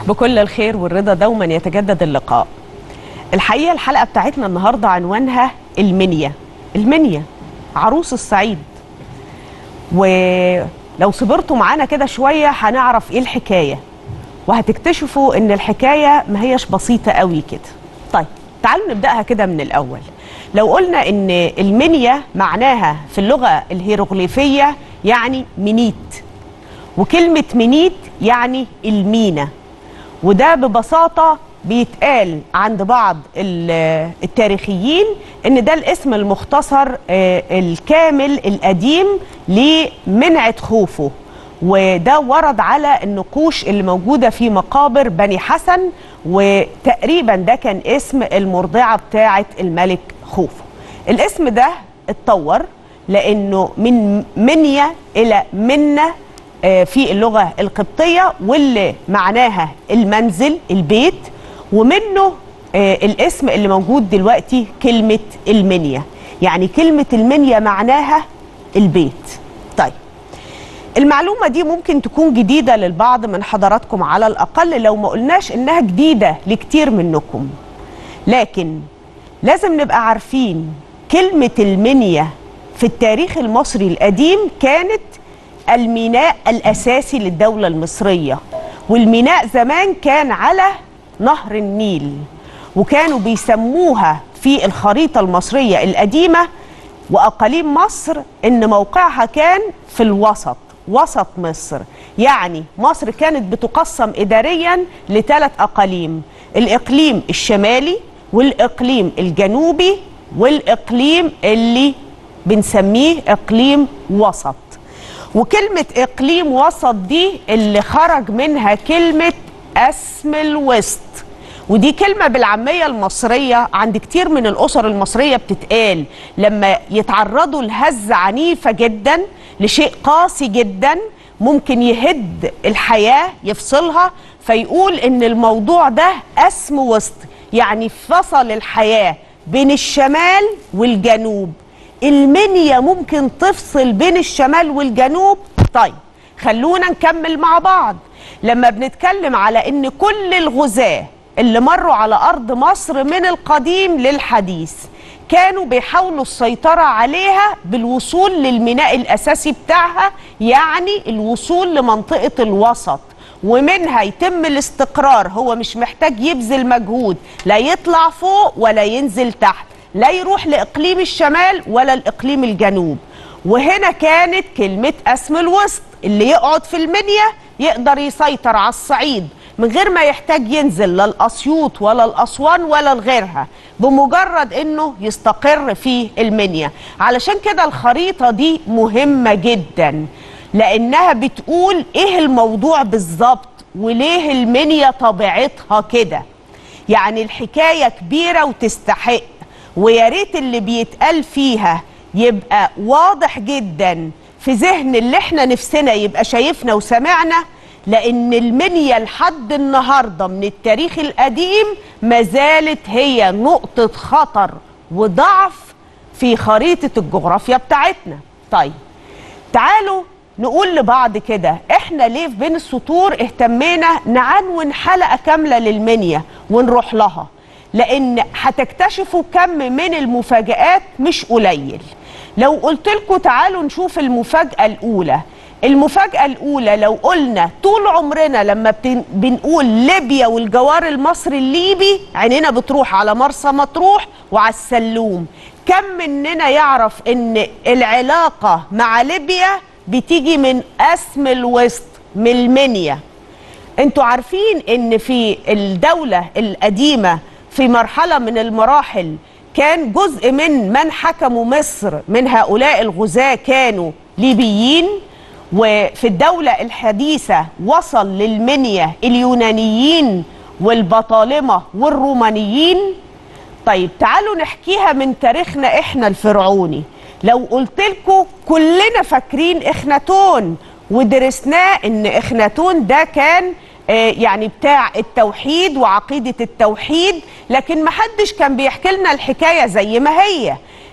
بكل الخير والرضا دوما يتجدد اللقاء الحقيقة الحلقة بتاعتنا النهاردة عنوانها المنيا المنيا عروس الصعيد ولو صبرتوا معانا كده شوية هنعرف ايه الحكاية وهتكتشفوا ان الحكاية ما هيش بسيطة قوي كده طيب تعالوا نبدأها كده من الأول لو قلنا ان المنيا معناها في اللغة الهيروغليفية يعني منيت وكلمة منيت يعني المينا وده ببساطة بيتقال عند بعض ال- التاريخيين ان ده الاسم المختصر آه، الكامل القديم لمنعة خوفو وده ورد على النقوش اللي موجودة في مقابر بني حسن وتقريبا ده كان اسم المرضعة بتاعة الملك خوفو الاسم ده اتطور لانه من منيا الى منة آه، في اللغة القبطية واللي معناها المنزل البيت ومنه آه، الاسم اللي موجود دلوقتي كلمة المنيا يعني كلمة المنيا معناها البيت طيب المعلومة دي ممكن تكون جديدة للبعض من حضراتكم على الأقل لو ما قلناش إنها جديدة لكتير منكم لكن لازم نبقى عارفين كلمة المنيا في التاريخ المصري القديم كانت الميناء الأساسي للدولة المصرية والميناء زمان كان على نهر النيل وكانوا بيسموها في الخريطة المصرية القديمة وأقاليم مصر إن موقعها كان في الوسط وسط مصر يعني مصر كانت بتقسم إداريا لثلاث أقاليم الإقليم الشمالي والإقليم الجنوبي والإقليم اللي بنسميه إقليم وسط وكلمة إقليم وسط دي اللي خرج منها كلمة اسم الوسط ودي كلمة بالعامية المصرية عند كتير من الأسر المصرية بتتقال لما يتعرضوا لهزة عنيفة جدا لشيء قاسي جدا ممكن يهد الحياة يفصلها فيقول إن الموضوع ده اسم وسط يعني فصل الحياة بين الشمال والجنوب المنيا ممكن تفصل بين الشمال والجنوب طيب خلونا نكمل مع بعض لما بنتكلم على ان كل الغزاة اللي مروا على ارض مصر من القديم للحديث كانوا بيحاولوا السيطرة عليها بالوصول للميناء الاساسي بتاعها يعني الوصول لمنطقة الوسط ومنها يتم الاستقرار هو مش محتاج يبذل مجهود لا يطلع فوق ولا ينزل تحت لا يروح لإقليم الشمال ولا الإقليم الجنوب وهنا كانت كلمة اسم الوسط اللي يقعد في المنيا يقدر يسيطر على الصعيد من غير ما يحتاج ينزل لا الأسيوط ولا الأسوان ولا الغيرها بمجرد انه يستقر في المنيا علشان كده الخريطة دي مهمة جدا لانها بتقول ايه الموضوع بالظبط وليه المنيا طبيعتها كده يعني الحكاية كبيرة وتستحق ويا ريت اللي بيتقال فيها يبقى واضح جدا في ذهن اللي احنا نفسنا يبقى شايفنا وسمعنا لان المنيا لحد النهارده من التاريخ القديم ما زالت هي نقطه خطر وضعف في خريطه الجغرافيا بتاعتنا طيب تعالوا نقول لبعض كده احنا ليه في بين السطور اهتمينا نعنون حلقه كامله للمنيا ونروح لها لان هتكتشفوا كم من المفاجآت مش قليل لو قلت لكم تعالوا نشوف المفاجأة الأولى المفاجأة الأولى لو قلنا طول عمرنا لما بتن- بنقول ليبيا والجوار المصري الليبي عينينا بتروح على مرسى مطروح وعلى السلوم كم مننا يعرف ان العلاقة مع ليبيا بتيجي من اسم الوسط من المنيا انتوا عارفين ان في الدولة القديمة في مرحلة من المراحل كان جزء من من حكموا مصر من هؤلاء الغزاة كانوا ليبيين وفي الدولة الحديثة وصل للمنيا اليونانيين والبطالمة والرومانيين طيب تعالوا نحكيها من تاريخنا احنا الفرعوني لو قلت لكم كلنا فاكرين اخناتون ودرسناه ان اخناتون ده كان آه، يعني بتاع التوحيد وعقيدة التوحيد لكن محدش كان بيحكي لنا الحكاية زي ما هي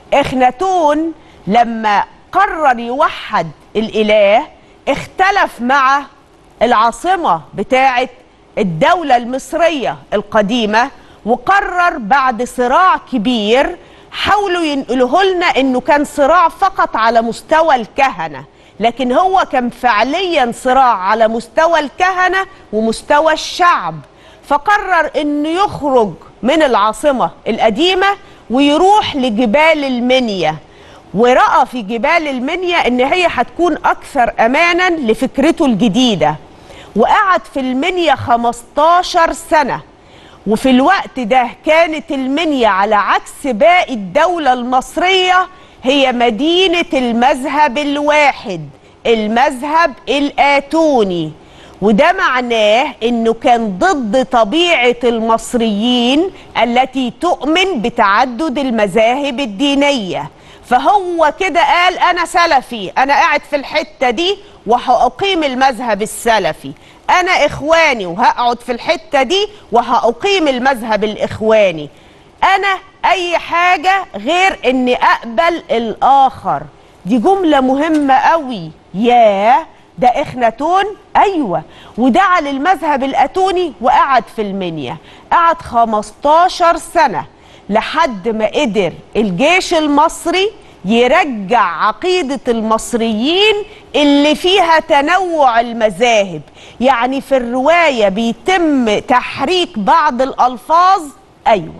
اخناتون لما قرر يوحد الإله اختلف مع العاصمة بتاعة الدولة المصرية القديمة وقرر بعد صراع كبير حاولوا ينقلوه لنا انه كان صراع فقط على مستوى الكهنة لكن هو كان فعليا صراع على مستوى الكهنة ومستوى الشعب فقرر انه يخرج من العاصمة القديمة ويروح لجبال المنيا ورأى في جبال المنيا ان هي هتكون اكثر امانا لفكرته الجديدة وقعد في المنيا 15 سنة وفي الوقت ده كانت المنيا على عكس باقي الدولة المصرية هي مدينة المذهب الواحد المذهب الآتوني وده معناه انه كان ضد طبيعة المصريين التي تؤمن بتعدد المذاهب الدينية فهو كده قال انا سلفي انا قاعد في الحتة دي وهأقيم المذهب السلفي انا اخواني وهقعد في الحتة دي وهأقيم المذهب الاخواني انا اي حاجة غير اني اقبل الاخر دي جملة مهمة قوي ياه ده اخناتون ايوه ودعا للمذهب الاتوني وقعد في المنيا قعد 15 سنه لحد ما قدر الجيش المصري يرجع عقيده المصريين اللي فيها تنوع المذاهب يعني في الروايه بيتم تحريك بعض الالفاظ ايوه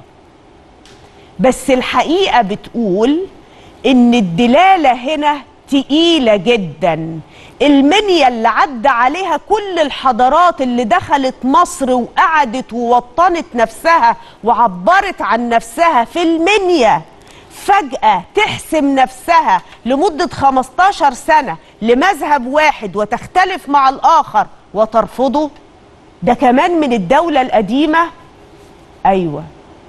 بس الحقيقه بتقول ان الدلاله هنا تقيله جدا المنيا اللي عدى عليها كل الحضارات اللي دخلت مصر وقعدت ووطنت نفسها وعبرت عن نفسها في المنيا فجأة تحسم نفسها لمدة 15 سنة لمذهب واحد وتختلف مع الآخر وترفضه ده كمان من الدولة القديمة أيوة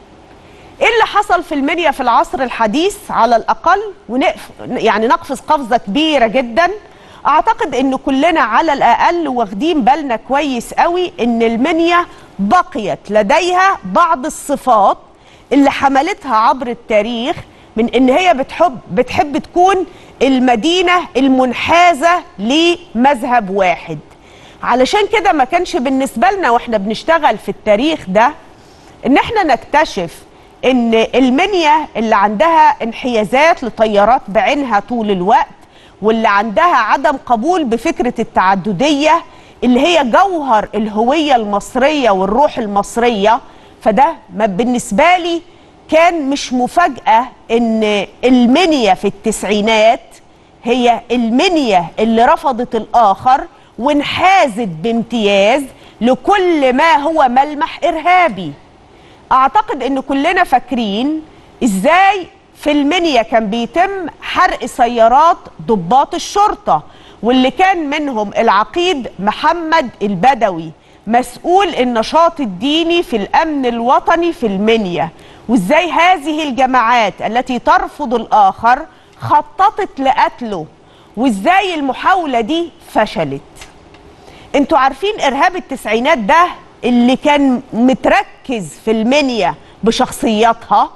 ايه اللي حصل في المنيا في العصر الحديث على الاقل ونقف يعني نقفز قفزه كبيره جدا اعتقد ان كلنا على الاقل واخدين بالنا كويس قوي ان المنيا بقيت لديها بعض الصفات اللي حملتها عبر التاريخ من ان هي بتحب بتحب تكون المدينه المنحازه لمذهب واحد علشان كده ما كانش بالنسبه لنا واحنا بنشتغل في التاريخ ده ان احنا نكتشف ان المنيا اللي عندها انحيازات لطيارات بعينها طول الوقت واللي عندها عدم قبول بفكره التعدديه اللي هي جوهر الهويه المصريه والروح المصريه فده ما بالنسبه لي كان مش مفاجاه ان المنيا في التسعينات هي المنيا اللي رفضت الاخر وانحازت بامتياز لكل ما هو ملمح ارهابي اعتقد ان كلنا فاكرين ازاي في المنيا كان بيتم حرق سيارات ضباط الشرطه واللي كان منهم العقيد محمد البدوي مسؤول النشاط الديني في الامن الوطني في المنيا وازاي هذه الجماعات التي ترفض الاخر خططت لقتله وازاي المحاوله دي فشلت انتوا عارفين ارهاب التسعينات ده اللي كان متركز في المنيا بشخصياتها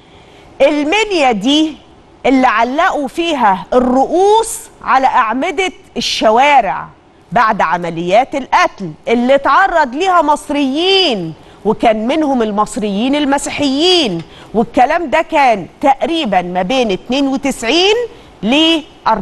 المنيا دي اللي علقوا فيها الرؤوس على أعمدة الشوارع بعد عمليات القتل اللي تعرض ليها مصريين وكان منهم المصريين المسيحيين والكلام ده كان تقريبا ما بين 92 ل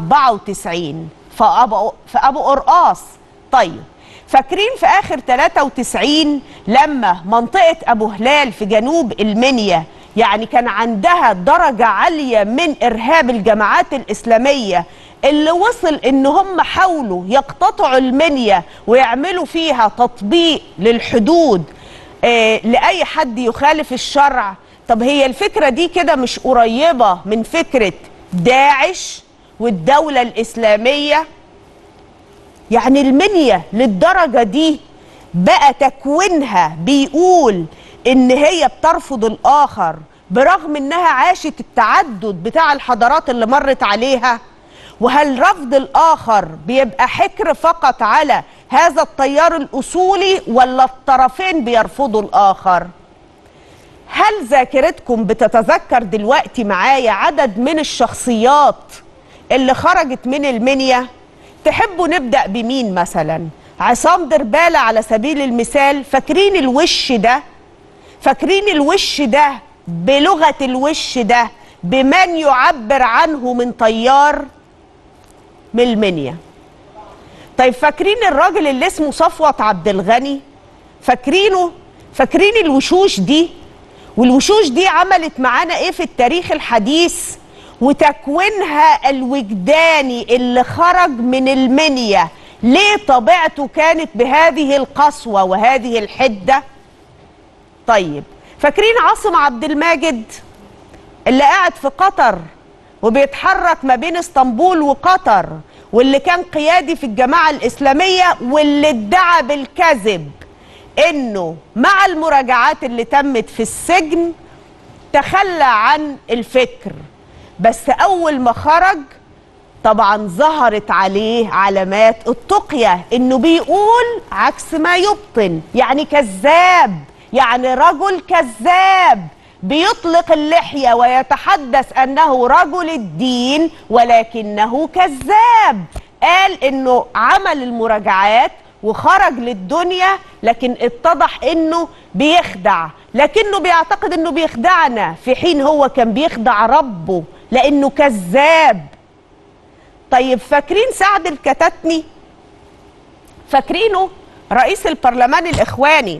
94 في أبو, في أبو قرقاص طيب فاكرين في اخر 93 لما منطقه ابو هلال في جنوب المنيا يعني كان عندها درجه عاليه من ارهاب الجماعات الاسلاميه اللي وصل ان هم حاولوا يقتطعوا المنيا ويعملوا فيها تطبيق للحدود آه لاي حد يخالف الشرع طب هي الفكره دي كده مش قريبه من فكره داعش والدوله الاسلاميه يعني المنيا للدرجة دي بقى تكوينها بيقول ان هي بترفض الاخر برغم انها عاشت التعدد بتاع الحضارات اللي مرت عليها وهل رفض الاخر بيبقى حكر فقط على هذا التيار الاصولي ولا الطرفين بيرفضوا الاخر هل ذاكرتكم بتتذكر دلوقتي معايا عدد من الشخصيات اللي خرجت من المنيا تحبوا نبدأ بمين مثلا عصام دربالة على سبيل المثال فاكرين الوش ده فاكرين الوش ده بلغة الوش ده بمن يعبر عنه من طيار من المنيا طيب فاكرين الراجل اللي اسمه صفوت عبد الغني فاكرينه فاكرين الوشوش دي والوشوش دي عملت معانا ايه في التاريخ الحديث وتكوينها الوجداني اللي خرج من المنيا ليه طبيعته كانت بهذه القسوة وهذه الحدة طيب فاكرين عاصم عبد الماجد اللي قاعد في قطر وبيتحرك ما بين اسطنبول وقطر واللي كان قيادي في الجماعة الإسلامية واللي ادعى بالكذب انه مع المراجعات اللي تمت في السجن تخلى عن الفكر بس اول ما خرج طبعا ظهرت عليه علامات التقية انه بيقول عكس ما يبطن يعني كذاب يعني رجل كذاب بيطلق اللحية ويتحدث انه رجل الدين ولكنه كذاب قال انه عمل المراجعات وخرج للدنيا لكن اتضح انه بيخدع لكنه بيعتقد انه بيخدعنا في حين هو كان بيخدع ربه لانه كذاب طيب فاكرين سعد الكتاتني فاكرينه رئيس البرلمان الاخواني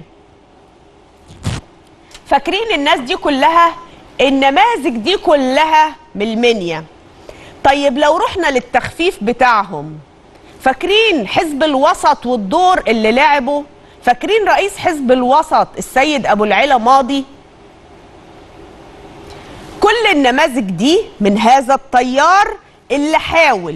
فاكرين الناس دي كلها النماذج دي كلها من المنيا طيب لو رحنا للتخفيف بتاعهم فاكرين حزب الوسط والدور اللي لعبه فاكرين رئيس حزب الوسط السيد ابو العلا ماضي كل النماذج دي من هذا التيار اللي حاول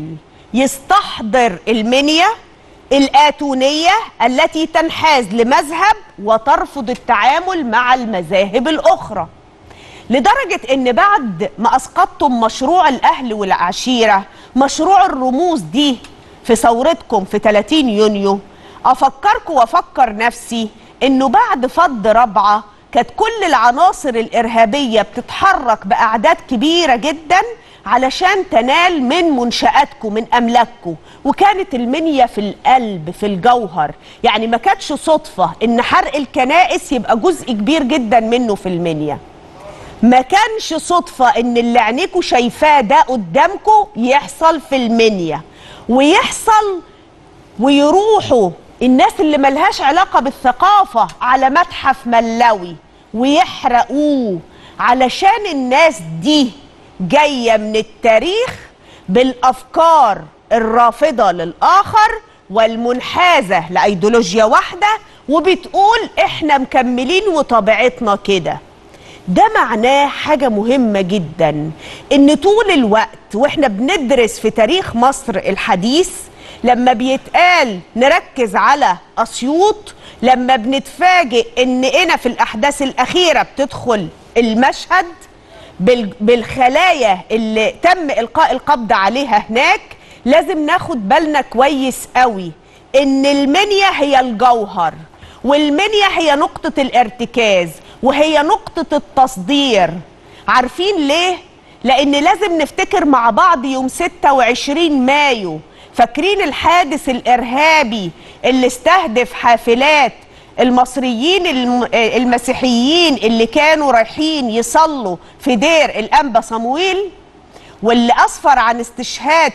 يستحضر المنيا الآتونية التي تنحاز لمذهب وترفض التعامل مع المذاهب الأخرى لدرجة ان بعد ما اسقطتم مشروع الاهل والعشيرة مشروع الرموز دي في ثورتكم في 30 يونيو افكركم وافكر نفسي انه بعد فض رابعه كانت كل العناصر الارهابيه بتتحرك باعداد كبيره جدا علشان تنال من منشاتكم من املاككم وكانت المنيا في القلب في الجوهر يعني ما كانتش صدفه ان حرق الكنائس يبقى جزء كبير جدا منه في المنيا ما كانش صدفه ان اللي عينيكوا شايفاه ده قدامكم يحصل في المنيا ويحصل ويروحوا الناس اللي ملهاش علاقة بالثقافة على متحف ملوي ويحرقوه علشان الناس دي جاية من التاريخ بالأفكار الرافضة للآخر والمنحازة لأيديولوجيا واحدة وبتقول إحنا مكملين وطبيعتنا كده ده معناه حاجة مهمة جدا إن طول الوقت وإحنا بندرس في تاريخ مصر الحديث لما بيتقال نركز على أسيوط لما بنتفاجئ إن إنا في الأحداث الأخيرة بتدخل المشهد بال- بالخلايا اللي تم إلقاء القبض عليها هناك لازم ناخد بالنا كويس قوي إن المنيا هي الجوهر والمنيا هي نقطة الارتكاز وهي نقطة التصدير عارفين ليه؟ لأن لازم نفتكر مع بعض يوم 26 مايو فاكرين الحادث الإرهابي اللي استهدف حافلات المصريين الم- المسيحيين اللي كانوا رايحين يصلوا في دير الأنبا صمويل واللي أسفر عن استشهاد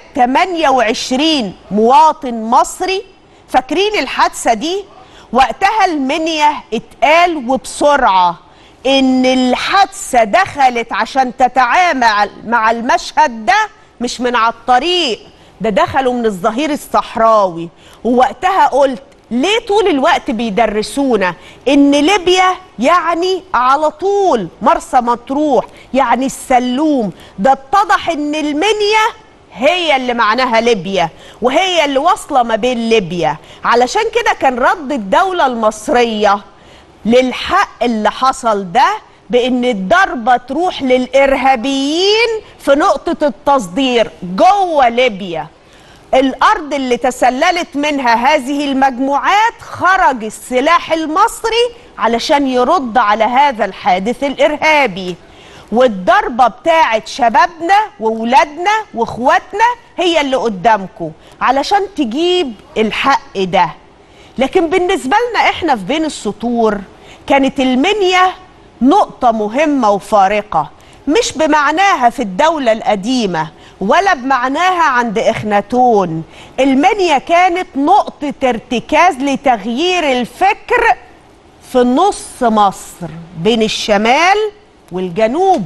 28 مواطن مصري فاكرين الحادثة دي وقتها المنيا اتقال وبسرعة ان الحادثة دخلت عشان تتعامل مع المشهد ده مش من على الطريق ده دخلوا من الظهير الصحراوي ووقتها قلت ليه طول الوقت بيدرسونا ان ليبيا يعني على طول مرسى مطروح يعني السلوم ده اتضح ان المنيا هي اللي معناها ليبيا وهي اللي واصله ما بين ليبيا علشان كده كان رد الدوله المصريه للحق اللي حصل ده بان الضربه تروح للارهابيين في نقطه التصدير جوه ليبيا الارض اللي تسللت منها هذه المجموعات خرج السلاح المصري علشان يرد على هذا الحادث الارهابي والضربه بتاعت شبابنا وولادنا واخواتنا هي اللي قدامكم علشان تجيب الحق ده لكن بالنسبة لنا احنا في بين السطور كانت المنيا نقطة مهمة وفارقة مش بمعناها في الدولة القديمة ولا بمعناها عند إخناتون المنيا كانت نقطة ارتكاز لتغيير الفكر في نص مصر بين الشمال والجنوب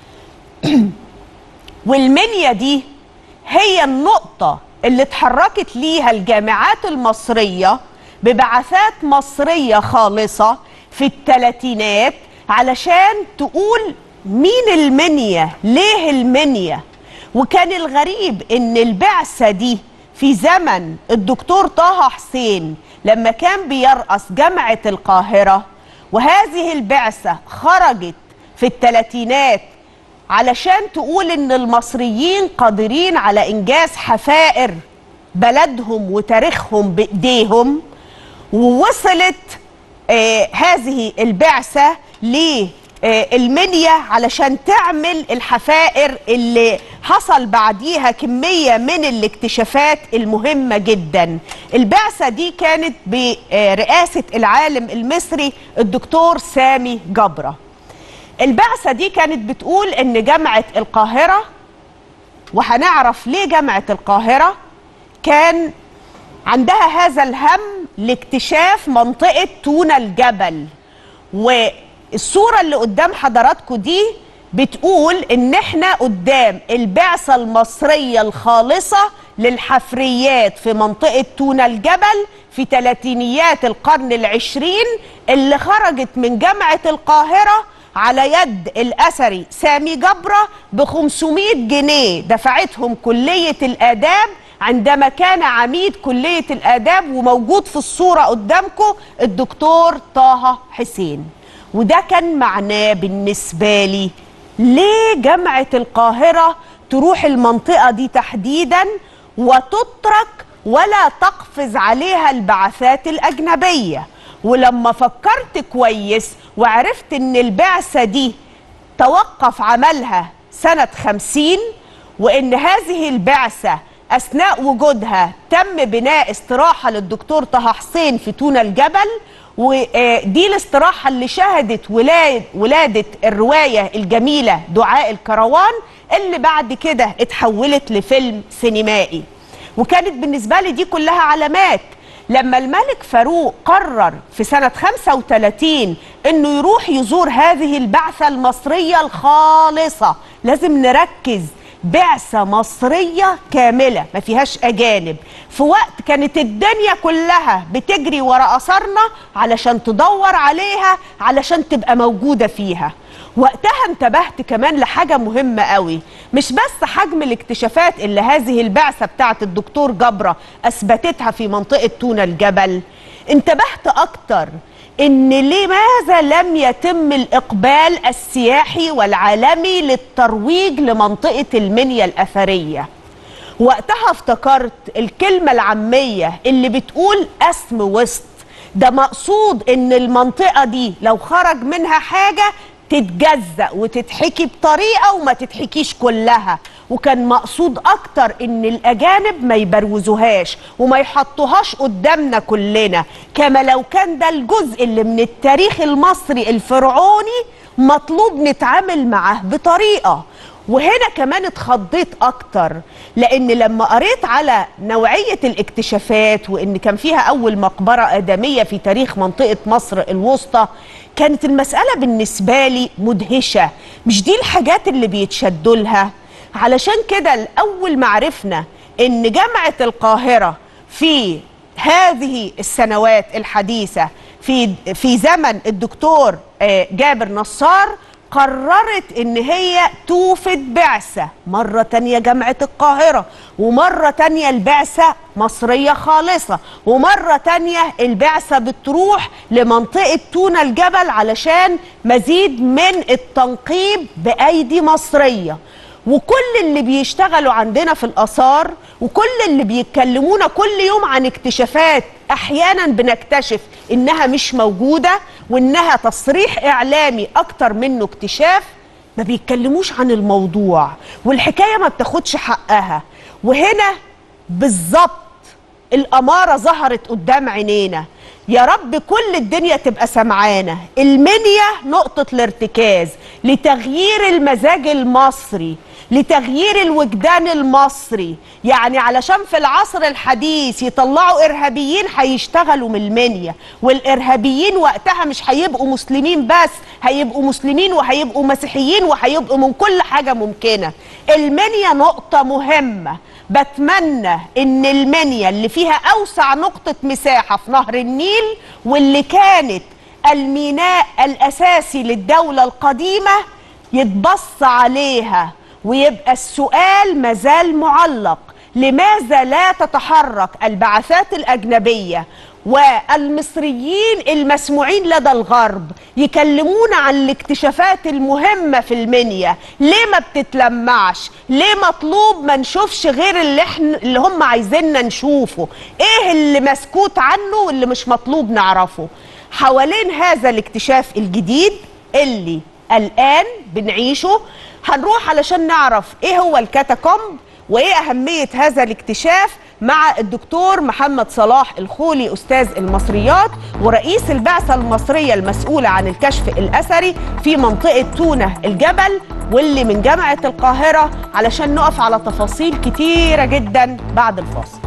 والمنيا دي هي النقطة اللي اتحركت ليها الجامعات المصرية ببعثات مصرية خالصة في الثلاثينات علشان تقول مين المنيا ليه المنيا وكان الغريب ان البعثة دي في زمن الدكتور طه حسين لما كان بيرأس جامعة القاهرة وهذه البعثة خرجت في الثلاثينات علشان تقول ان المصريين قادرين على انجاز حفائر بلدهم وتاريخهم بايديهم ووصلت آه هذه البعثه للمنيا علشان تعمل الحفائر اللي حصل بعديها كميه من الاكتشافات المهمه جدا. البعثه دي كانت برئاسه العالم المصري الدكتور سامي جبره. البعثة دي كانت بتقول إن جامعة القاهرة وهنعرف ليه جامعة القاهرة كان عندها هذا الهم لاكتشاف منطقة تونة الجبل والصورة اللي قدام حضراتكم دي بتقول إن إحنا قدام البعثة المصرية الخالصة للحفريات في منطقة تونة الجبل في ثلاثينيات القرن العشرين اللي خرجت من جامعة القاهرة على يد الأثري سامي جبرة ب 500 جنيه دفعتهم كلية الآداب عندما كان عميد كلية الآداب وموجود في الصورة قدامكم الدكتور طه حسين وده كان معناه بالنسبة لي ليه جامعة القاهرة تروح المنطقة دي تحديدا وتترك ولا تقفز عليها البعثات الأجنبية ولما فكرت كويس وعرفت ان البعثة دي توقف عملها سنة خمسين وان هذه البعثة اثناء وجودها تم بناء استراحة للدكتور طه حسين في تونة الجبل ودي الاستراحة اللي شهدت ولاد ولادة الرواية الجميلة دعاء الكروان اللي بعد كده اتحولت لفيلم سينمائي وكانت بالنسبة لي دي كلها علامات لما الملك فاروق قرر في سنة 35 انه يروح يزور هذه البعثة المصرية الخالصة لازم نركز بعثة مصرية كاملة ما فيهاش أجانب في وقت كانت الدنيا كلها بتجري ورا أثرنا علشان تدور عليها علشان تبقى موجودة فيها وقتها انتبهت كمان لحاجة مهمة قوي مش بس حجم الاكتشافات اللي هذه البعثة بتاعت الدكتور جبرة أثبتتها في منطقة تونة الجبل انتبهت أكتر إن لماذا لم يتم الإقبال السياحي والعالمي للترويج لمنطقة المنيا الأثرية وقتها افتكرت الكلمة العامية اللي بتقول اسم وسط ده مقصود ان المنطقة دي لو خرج منها حاجة تتجزأ وتتحكي بطريقة وما تتحكيش كلها وكان مقصود أكتر إن الأجانب ما يبروزوهاش وما يحطوهاش قدامنا كلنا كما لو كان ده الجزء اللي من التاريخ المصري الفرعوني مطلوب نتعامل معاه بطريقة وهنا كمان اتخضيت اكتر لان لما قريت على نوعيه الاكتشافات وان كان فيها اول مقبره ادميه في تاريخ منطقه مصر الوسطى كانت المساله بالنسبه لي مدهشه مش دي الحاجات اللي بيتشدوا لها علشان كده اول ما عرفنا ان جامعه القاهره في هذه السنوات الحديثه في في زمن الدكتور جابر نصار قررت ان هي توفد بعثة مرة تانية جامعة القاهرة ومرة تانية البعثة مصرية خالصة ومرة تانية البعثة بتروح لمنطقة تونة الجبل علشان مزيد من التنقيب بأيدي مصرية وكل اللي بيشتغلوا عندنا في الآثار وكل اللي بيتكلمونا كل يوم عن اكتشافات أحيانا بنكتشف إنها مش موجودة وإنها تصريح إعلامي أكتر منه اكتشاف ما بيتكلموش عن الموضوع والحكاية ما بتاخدش حقها وهنا بالظبط الأمارة ظهرت قدام عينينا يا رب كل الدنيا تبقى سمعانة المنيا نقطة الارتكاز لتغيير المزاج المصري لتغيير الوجدان المصري يعني علشان في العصر الحديث يطلعوا إرهابيين هيشتغلوا من المنيا والإرهابيين وقتها مش هيبقوا مسلمين بس هيبقوا مسلمين وهيبقوا مسيحيين وهيبقوا من كل حاجة ممكنة المنيا نقطة مهمة بتمنى ان المنيا اللي فيها اوسع نقطة مساحة في نهر النيل واللي كانت الميناء الاساسي للدولة القديمة يتبص عليها ويبقى السؤال مازال معلق لماذا لا تتحرك البعثات الأجنبية والمصريين المسموعين لدى الغرب يكلمونا عن الاكتشافات المهمة في المنيا ليه ما بتتلمعش ليه مطلوب ما نشوفش غير اللي, احنا اللي هم عايزيننا نشوفه ايه اللي مسكوت عنه واللي مش مطلوب نعرفه حوالين هذا الاكتشاف الجديد اللي الآن بنعيشه هنروح علشان نعرف ايه هو الكاتاكومب وايه اهميه هذا الاكتشاف مع الدكتور محمد صلاح الخولي استاذ المصريات ورئيس البعثه المصريه المسؤوله عن الكشف الاثري في منطقه تونه الجبل واللي من جامعه القاهره علشان نقف على تفاصيل كتيره جدا بعد الفاصل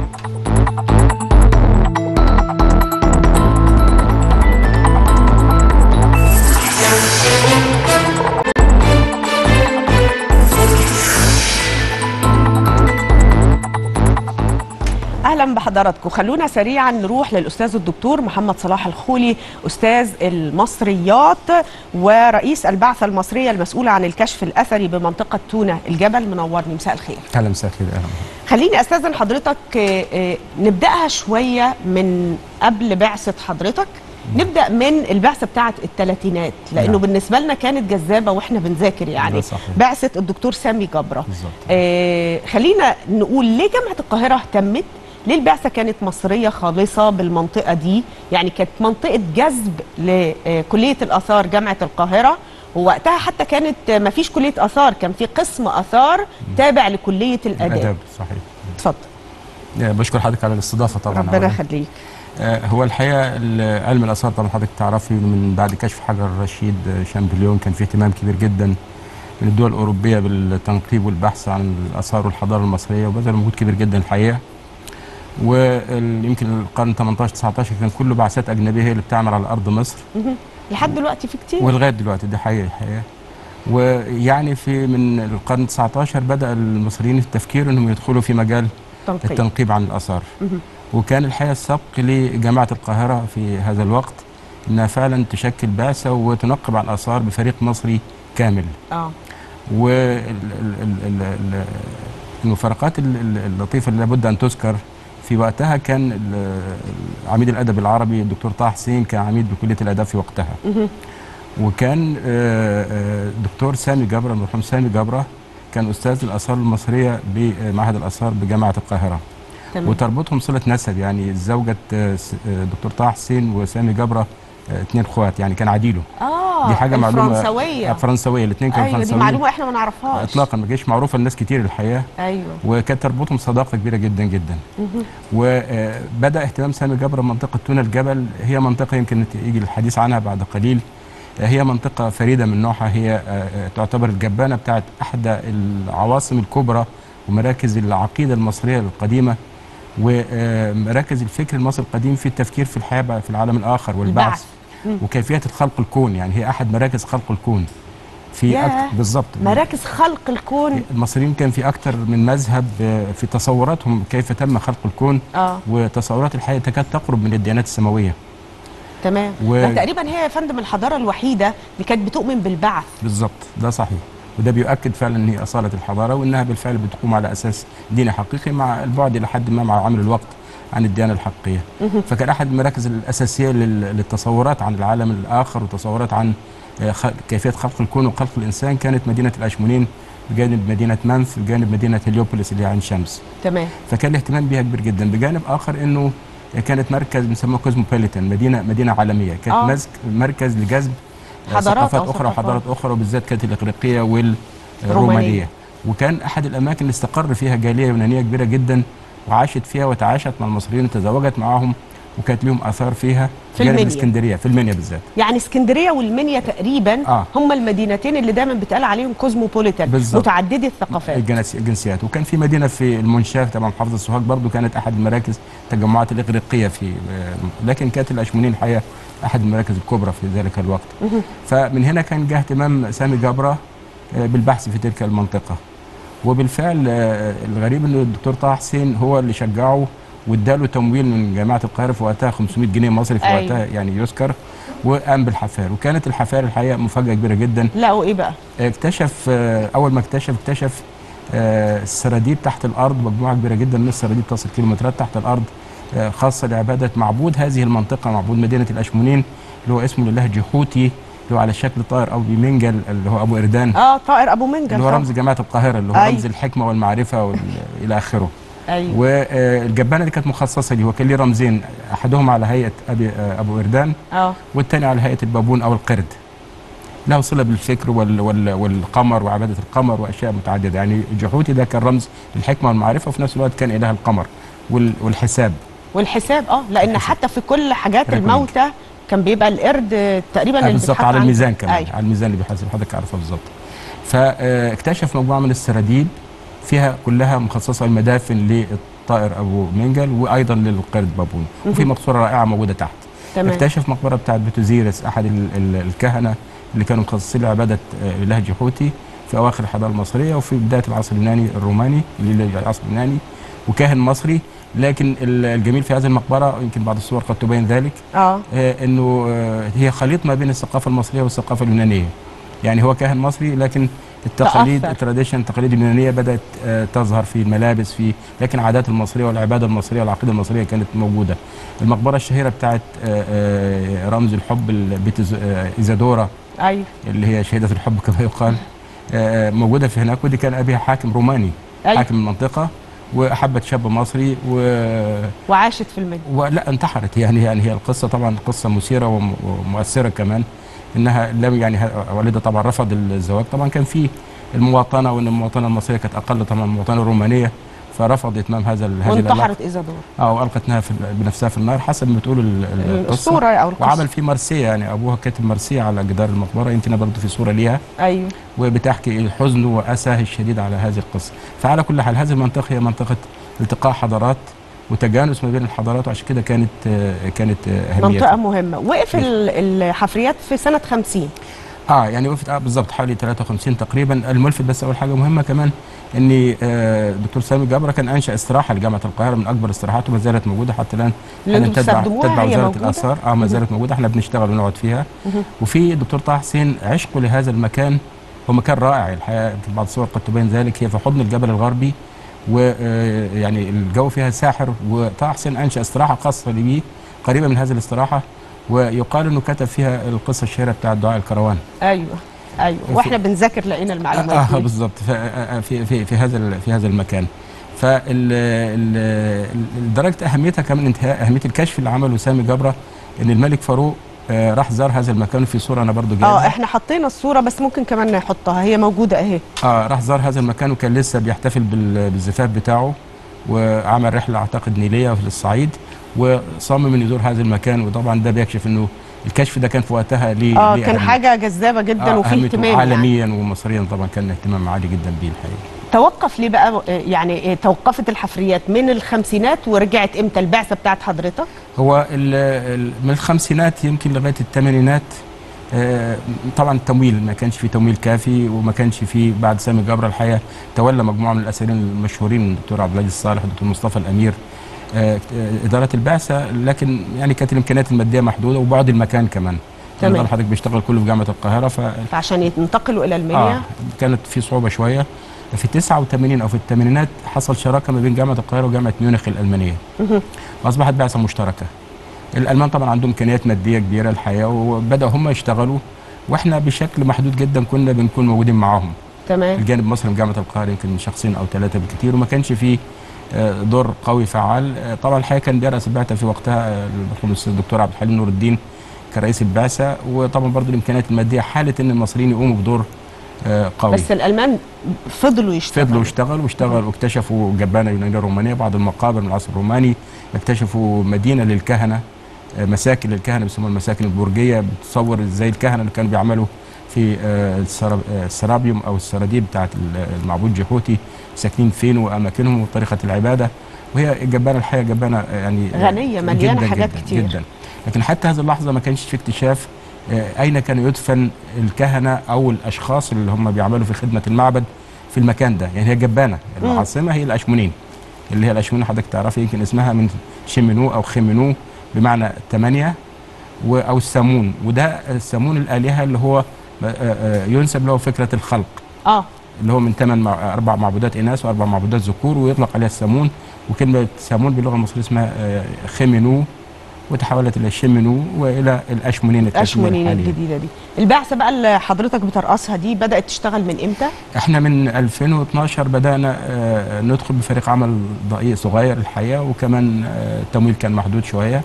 اهلا بحضراتكم خلونا سريعا نروح للاستاذ الدكتور محمد صلاح الخولي استاذ المصريات ورئيس البعثه المصريه المسؤوله عن الكشف الاثري بمنطقه تونه الجبل منورني مساء الخير اهلا مساء الخير اهلا خليني استاذن حضرتك آه، آه، نبداها شويه من قبل بعثه حضرتك نبدا من البعثه بتاعه الثلاثينات لانه نعم. بالنسبه لنا كانت جذابه واحنا بنذاكر يعني ده صحيح. بعثه الدكتور سامي جبره بالظبط. آه خلينا نقول ليه جامعه القاهره اهتمت ليه البعثه كانت مصريه خالصه بالمنطقه دي يعني كانت منطقه جذب لكليه الاثار جامعه القاهره ووقتها حتى كانت ما فيش كليه اثار كان في قسم اثار تابع لكليه الاداب الاداب صحيح اتفضل آه، بشكر حضرتك على الاستضافه طبعا ربنا أولاً. يخليك آه، هو الحقيقه ال- علم الاثار طبعا حضرتك تعرفي من بعد كشف حجر الرشيد آه، شامبليون كان في اهتمام كبير جدا من الدول الاوروبيه بالتنقيب والبحث عن الاثار والحضاره المصريه وبذل مجهود كبير جدا الحقيقه ويمكن القرن 18 19 كان كله بعثات اجنبيه هي اللي بتعمل على ارض مصر مهم. لحد دلوقتي في كتير ولغايه دلوقتي دي حقيقه الحقيقه ويعني في من القرن 19 بدا المصريين التفكير انهم يدخلوا في مجال تنقيب التنقيب عن الاثار مهم. وكان الحقيقه السبق لجامعه القاهره في هذا الوقت انها فعلا تشكل بعثه وتنقب عن الاثار بفريق مصري كامل اه والمفارقات اللطيفه اللي لابد ان تذكر في وقتها كان ال- عميد الادب العربي الدكتور طه حسين كان عميد بكليه الاداب في وقتها مهم. وكان آه، آه، دكتور سامي جبره المرحوم سامي جبره كان استاذ الاثار المصريه بمعهد الاثار بجامعه القاهره تمام وتربطهم صله نسب يعني زوجة آه، س- آه، دكتور طه حسين وسامي جبره آه، اتنين اخوات يعني كان عديله اه دي حاجه معلومه الفرنسويه آه، فرنسويه الاثنين كانوا ايوه دي فرنساويين معلومه احنا ما نعرفهاش اطلاقا ما كانتش معروفه لناس كتير الحقيقه ايوه وكانت تربطهم صداقه كبيره جدا جدا مهم. وبدا اهتمام سامي جبره بمنطقه تونه الجبل هي منطقه يمكن يجي الحديث عنها بعد قليل آه، هي منطقه فريده من نوعها هي آه، آه، تعتبر الجبانه بتاعت احدى العواصم الكبرى ومراكز العقيده المصريه القديمه ومراكز الفكر المصري القديم في التفكير في الحياه بقى في العالم الاخر والبعث البعث. مم. وكيفيه خلق الكون يعني هي احد مراكز خلق الكون في ياه. أكتر بالظبط مراكز خلق الكون المصريين كان في اكتر من مذهب آه، في تصوراتهم كيف تم خلق الكون اه وتصورات الحياه تكاد تقرب من الديانات السماويه تمام و- ده تقريبا هي يا فندم الحضاره الوحيده اللي كانت بتؤمن بالبعث بالظبط ده صحيح وده بيؤكد فعلا ان هي اصاله الحضاره وانها بالفعل بتقوم على اساس ديني حقيقي مع البعد الى حد ما مع عامل الوقت عن الديانه الحقيقيه فكان احد المراكز الاساسيه لل- للتصورات عن العالم الاخر وتصورات عن آه، خ- كيفيه خلق الكون وخلق الانسان كانت مدينه الاشمونين بجانب مدينه منف بجانب مدينه هليوبوليس اللي هي عين شمس تمام فكان الاهتمام بها كبير جدا بجانب اخر انه كانت مركز بنسموه كوزموبوليتان مدينه مدينه عالميه كانت آه. مزك مركز لجذب حضارات ثقافات أو اخرى وحضارات ثقافات. اخرى وبالذات كانت الاغريقيه رومانية. والرومانيه وكان احد الاماكن اللي استقر فيها جاليه يونانيه كبيره جدا وعاشت فيها وتعاشت مع المصريين وتزوجت معاهم وكانت لهم اثار فيها في جانب المنيا. الاسكندريه في المنيا بالذات يعني اسكندريه والمنيا تقريبا آه. هم المدينتين اللي دايما بيتقال عليهم كوزموبوليتان بالظبط. متعددي الثقافات الجنس- الجنسيات وكان في مدينه في المنشاه تبع محافظه سوهاج برضو كانت احد المراكز التجمعات الاغريقيه في آه، لكن كانت الاشمونين الحقيقه احد المراكز الكبرى في ذلك الوقت فمن هنا كان جه اهتمام سامي جبره آه، بالبحث في تلك المنطقه وبالفعل آه، الغريب ان الدكتور طه حسين هو اللي شجعه واداله تمويل من جامعه القاهره في وقتها 500 جنيه مصري في أيوة. وقتها يعني يذكر وقام بالحفار وكانت الحفار الحقيقه مفاجاه كبيره جدا لقوا ايه بقى اكتشف آه، اول ما اكتشف اكتشف آه، السراديب تحت الارض مجموعه كبيره جدا من السراديب تصل كيلومترات تحت الارض آه، خاصه لعباده معبود هذه المنطقه معبود مدينه الاشمونين اللي هو اسمه لله جحوتي اللي هو على شكل طائر ابو منجل اللي هو ابو اردان اه طائر ابو منجل اللي هو طبعاً. رمز جامعه القاهره اللي هو أيوة. رمز الحكمه والمعرفه وال- الى اخره ايوه والجبانه دي كانت مخصصه ليه وكان ليه رمزين احدهما على هيئه ابي آه، ابو اردان اه والثاني على هيئه البابون او القرد له صله بالفكر وال وال والقمر وعباده القمر واشياء متعدده يعني جحوتي ده كان رمز للحكمه والمعرفه وفي نفس الوقت كان اله القمر وال والحساب والحساب اه لان الحساب. حتى في كل حاجات ركن. الموتى كان بيبقى القرد آه، تقريبا آه اللي بالظبط بيتحط على عند- الميزان كمان أيوة. على الميزان اللي بيحاسب حضرتك عارفه بالظبط فاكتشف مجموعه من السراديب فيها كلها مخصصه للمدافن للطائر ابو منجل وايضا للقرد بابون وفي مقصوره رائعه موجوده تحت تمام اكتشف مقبره بتاعت بتوزيرس احد ال- ال- الكهنه اللي كانوا مخصصين لعباده آه، اله جحوتي في اواخر الحضاره المصريه وفي بدايه العصر اليوناني الروماني اللي هي العصر اليوناني وكاهن مصري لكن ال- الجميل في هذه المقبره يمكن بعض الصور قد تبين ذلك اه آه، انه آه، هي خليط ما بين الثقافه المصريه والثقافه اليونانيه يعني هو كاهن مصري لكن التقاليد تأثر. التراديشن التقاليد اليونانيه بدات آه، تظهر في الملابس في لكن العادات المصريه والعباده المصريه والعقيده المصريه كانت موجوده المقبره الشهيره بتاعت آه، آه، رمز الحب ال- بيت إز- آه، ايزادورا ايوه اللي هي شهيده الحب كما يقال آه، موجوده في هناك ودي كان ابيها حاكم روماني أيوة. حاكم المنطقه واحبت شاب مصري و وعاشت في المنيا ولا انتحرت يعني يعني هي القصه طبعا قصه مثيره وم- ومؤثره كمان انها لم يعني ه- والدها طبعا رفض الزواج طبعا كان في المواطنه وان المواطنه المصريه كانت اقل طبعا من المواطنه الرومانيه فرفض اتمام هذا ال- هذه العلاقه وانتحرت ايزادور اه والقت نفسها في بنفسها في النار حسب ما بتقول ال- ال- القصه الصوره او القصة. وعمل فيه مرسيه يعني ابوها كاتب مرسيه على جدار المقبره يمكن برضه في صوره ليها ايوه وبتحكي الحزن واساه الشديد على هذه القصه فعلى كل حال هذه المنطقه هي منطقه التقاء حضارات وتجانس ما بين الحضارات وعشان كده كانت آه، كانت آه، منطقه اهميتها مهمه وقف ال- الحفريات في سنه 50 اه يعني وقفت اه بالظبط حوالي 53 تقريبا الملفت بس اول حاجه مهمه كمان ان آه، الدكتور سامي جبره كان انشا استراحه لجامعه القاهره من اكبر استراحات وما زالت موجوده حتى الان اللي حالياً انتوا تتبع بتستخدموها تتبع هي وزاره موجودة؟ الاثار اه ما زالت موجوده احنا بنشتغل ونقعد فيها وفي الدكتور طه حسين عشقه لهذا المكان هو مكان رائع الحقيقه يمكن بعض الصور قد تبين ذلك هي في حضن الجبل الغربي ويعني الجو فيها ساحر وطه حسين انشا استراحه خاصه بيه قريبه من هذه الاستراحه ويقال انه كتب فيها القصه الشهيره بتاعت دعاء الكروان ايوه ايوه واحنا بنذاكر لقينا المعلومات اه دي. بالظبط ف- آه، في في في هذا ال- في هذا المكان فدرجه اهميتها كمان انتهاء اهميه الكشف اللي عمله سامي جبره ان الملك فاروق آه، راح زار هذا المكان وفي صوره انا برضو اه جايبها احنا حطينا الصوره بس ممكن كمان نحطها هي موجوده اهي اه راح زار هذا المكان وكان لسه بيحتفل بال- بالزفاف بتاعه وعمل رحله اعتقد نيليه في الصعيد وصمم انه يزور هذا المكان وطبعا ده بيكشف انه الكشف ده كان في وقتها ليه اه ليه كان أهمية. حاجه جذابه جدا آه وفي أهميته اهتمام يعني. عالميا ومصريا طبعا كان اهتمام عالي جدا بيه الحقيقه توقف ليه بقى آه، يعني آه، توقفت الحفريات من الخمسينات ورجعت امتى البعثه بتاعت حضرتك هو ال ال من الخمسينات يمكن لغايه الثمانينات آه، طبعا التمويل ما كانش في تمويل كافي وما كانش في بعد سامي جبر الحقيقه تولى مجموعه من الاسيرين المشهورين الدكتور عبد العزيز صالح والدكتور مصطفى الامير آه، آه، اداره البعثه لكن يعني كانت الامكانيات الماديه محدوده وبعد المكان كمان تمام. تمام حضرتك بيشتغل كله في جامعه القاهره ف عشان ينتقلوا الى المنيا آه كانت في صعوبه شويه في 89 او في الثمانينات حصل شراكه ما بين جامعه القاهره وجامعه ميونخ الالمانيه واصبحت بعثه مشتركه الالمان طبعا عندهم امكانيات ماديه كبيره الحقيقه وبداوا هم يشتغلوا واحنا بشكل محدود جدا كنا بنكون موجودين معاهم تمام الجانب المصري من جامعه القاهره يمكن شخصين او ثلاثه بالكثير وما كانش فيه آه، دور قوي فعال آه، طبعا الحقيقه كان بيرأس البعثه في وقتها آه، المرحوم الاستاذ الدكتور عبد الحليم نور الدين كرئيس البعثه وطبعا برضو الامكانيات الماديه حاله ان المصريين يقوموا بدور آه، قوي بس الالمان فضلوا يشتغلوا فضلوا يشتغلوا واشتغلوا واكتشفوا جبانه يونانيه رومانيه بعض المقابر من العصر الروماني اكتشفوا مدينه للكهنه آه، مساكن للكهنه بيسموها المساكن البرجيه بتصور ازاي الكهنه اللي كانوا بيعملوا في آه، السراب- آه، السرابيوم او السراديب بتاعت ال- المعبود جيهوتي ساكنين فين واماكنهم وطريقه العباده وهي الجبانه الحقيقه جبانه آه، يعني آه، غنية، مليانة جداً حاجات جداً كتير. جدا لكن حتى هذه اللحظه ما كانش في اكتشاف آه، اين كان يدفن الكهنه او الاشخاص اللي هم بيعملوا في خدمه المعبد في المكان ده يعني هي جبانه العاصمه هي الاشمونين اللي هي الاشمونين حضرتك تعرفي يمكن اسمها من شمنو او خمنو بمعنى ثمانيه و- او السامون وده السامون الالهه اللي هو آه، آه، ينسب له فكره الخلق اه اللي هو من ثمان مع اربع معبودات اناث واربع معبودات ذكور ويطلق عليها السامون وكلمه سامون باللغه المصريه اسمها آه، خمنو وتحولت الى شمنو والى الاشمونين التسمية اشمونين الحالية. الجديده دي البعثه بقى اللي حضرتك بترأسها دي بدات تشتغل من امتى احنا من 2012 بدانا آه، ندخل بفريق عمل ضئيل صغير الحقيقه وكمان آه، التمويل كان محدود شويه